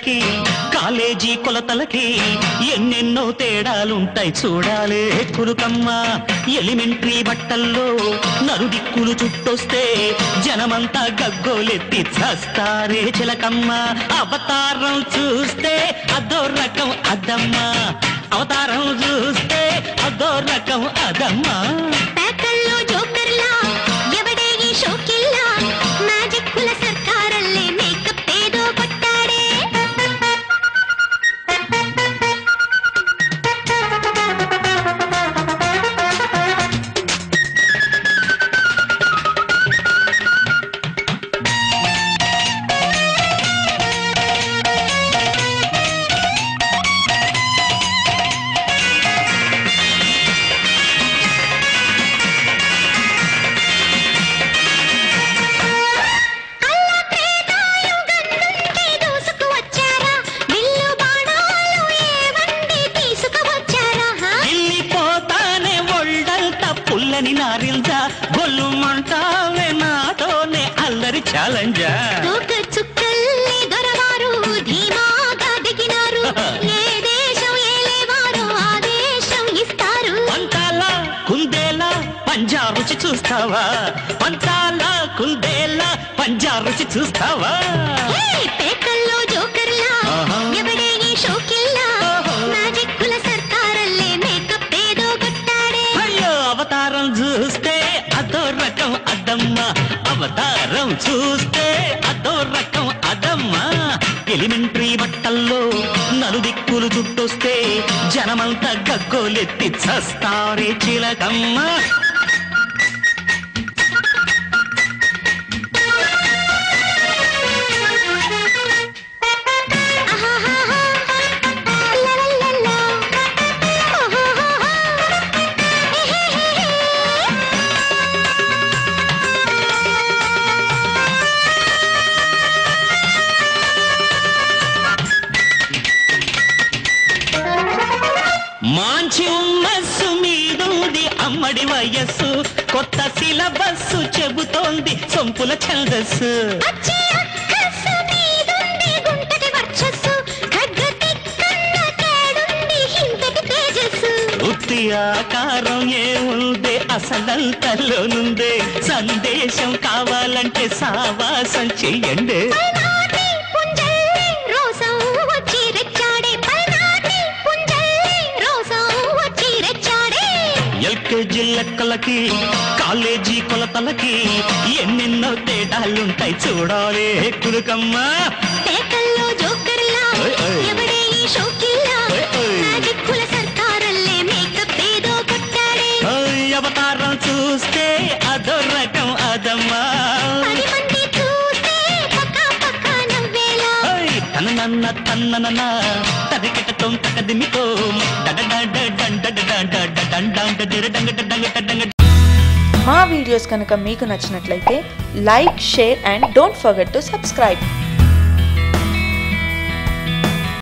లెక్కలకి college కొలతలకి ఎన్నెన్నో తేడాలుంటాయి చూడాలే కులుకమ్మ ఎలిమెంటరీ బట్టల్లో నలుదిక్కులు చుట్టొస్తే జనమంతా గగ్గోలెత్తి చస్తారే చిలకమ్మ అవతారం చూస్తే అదో రకం అదమ్మా అవతారం చూస్తే అదో రకం అదమ్మా ప్యాకల్లో జోకర్లా ఎవడే ఈ షోకిల్లా మ్యాజిక్కుల సర్కారల్లే మేకప్ ఏదో కొట్టాడే అల్లా ప్రేతాయుగం నుండి దూసుకువచ్చారా విల్లు బాణాలు ఏవండి తీసుకువచ్చారా హా? వెళ్ళిపోతానే ఒళ్ళంతా పుల్లని నారింజ గొల్లు మంటావే నాతోనే అల్లరి ఛాలెంజా తోక చుక్కల్ని దొరవారు ధీమాగా దిగినారు ఏ దేశం ఏలేవారో ఆ దేశం ఇస్తారు పంతాలా కుందేలా పంజా రుచి చూస్తావా పంతాలా కుందేలా పంజా రుచి చూస్తావా హే, పేకల్లో జోకర్లా ఆహా. ఎవడే ఈ షోకిల్లా ఓహో. మ్యాజిక్కుల సర్కారల్లే మేకప్ ఏదో కొట్టాడే అయ్యో అవతారం చూస్తే అదో రకం అదమ్మా అవతారం చూస్తే అదో రకం అదమ్మా ఎలిమెంటరీ బట్టల్లో నలుదిక్కులు చుట్టొస్తే జనమంతా గగ్గోలెత్తి చస్తారే చిలకమ్మ ఆహాహాహా. లలలలా. ఓహోహోహో. ఎహెహెహె. మాంచి ఉమ్మస్సు మీదుంది అమ్మడి వయస్సు కొత్త సిలబస్సు చెబుతోంది సొంపుల ఛందస్సు అచ్చి అక్కసు మీదుంది గుంటటి వర్చస్సు ఖడ్గతిక్కన్న కేడుంది హింతటి తేజస్సు ఉత్తి ఆకారం ఏముందే అసలంతలోనుందే సందేశం కావాలంటే సావాసం చెయ్యండి పల్నాటి పుంజల్లి రోసం వచ్చి రెచ్చాడే పల్నాటి పుంజల్లి రోసం వచ్చి రెచ్చాడే ఎల్కేజీ లెక్కలకి కాలేజీ కొలతలకి ఎన్నెన్నో తేడాలుంటాయి చూడాలి కులుకమ్మ పేకల్లో జోకర్లా ఓయ్ ఓయ్. ఎవడే ఈ షోకిల్లా ఓయ్ ఓయ్. మ్యాజిక్కుల సర్కారల్లే మేకప్ ఏదో కొట్టాడే ఓయ్ అవతారం చూస్తే అదో రకం అదమ్మా పది మంది చూస్తే పక్క పక్క నవ్వేలా ఓయ్ తన నన్న తన్నన తరికెటతో తకదిమితో డడ డడ డండ డండ డండ డండ డండ డండ మా వీడియోస్ కనుక మీకు నచ్చినట్లయితే like share and don't forget to subscribe